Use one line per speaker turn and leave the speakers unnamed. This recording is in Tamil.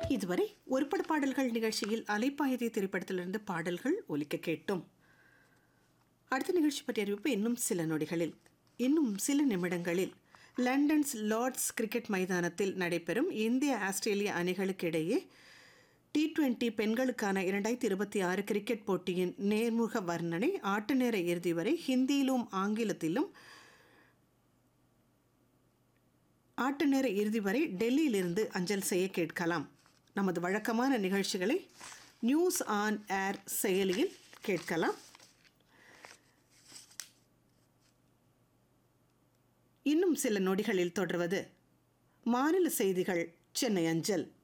இதுவரை ஒருபட பாடல்கள் நிகழ்ச்சியில் அலைப்பாயதை திரைப்படத்திலிருந்து பாடல்கள் ஒலிக்க கேட்டோம் அடுத்த நிகழ்ச்சி பற்றிய அறிவிப்பு இன்னும் சில நொடிகளில் இன்னும் சில நிமிடங்களில் லண்டன்ஸ் லார்ட்ஸ் கிரிக்கெட் மைதானத்தில் நடைபெறும் இந்திய ஆஸ்திரேலிய அணிகளுக்கு இடையே டி டுவெண்டி பெண்களுக்கான இரண்டாயிரத்தி இருபத்தி ஆறு கிரிக்கெட் போட்டியின் நேர்முக வர்ணனை ஆட்ட நேர இறுதி வரை ஹிந்தியிலும் ஆங்கிலத்திலும் ஆட்ட நேர இறுதி வரை டெல்லியிலிருந்து அஞ்சல் செய்ய கேட்கலாம் நமது வழக்கமான நிகழ்ச்சிகளை நியூஸ் ஆன் ஏர் செயலியில் கேட்கலாம் இன்னும் சில நொடிகளில் தொடர்வது மாநில செய்திகள் சென்னை அஞ்சல்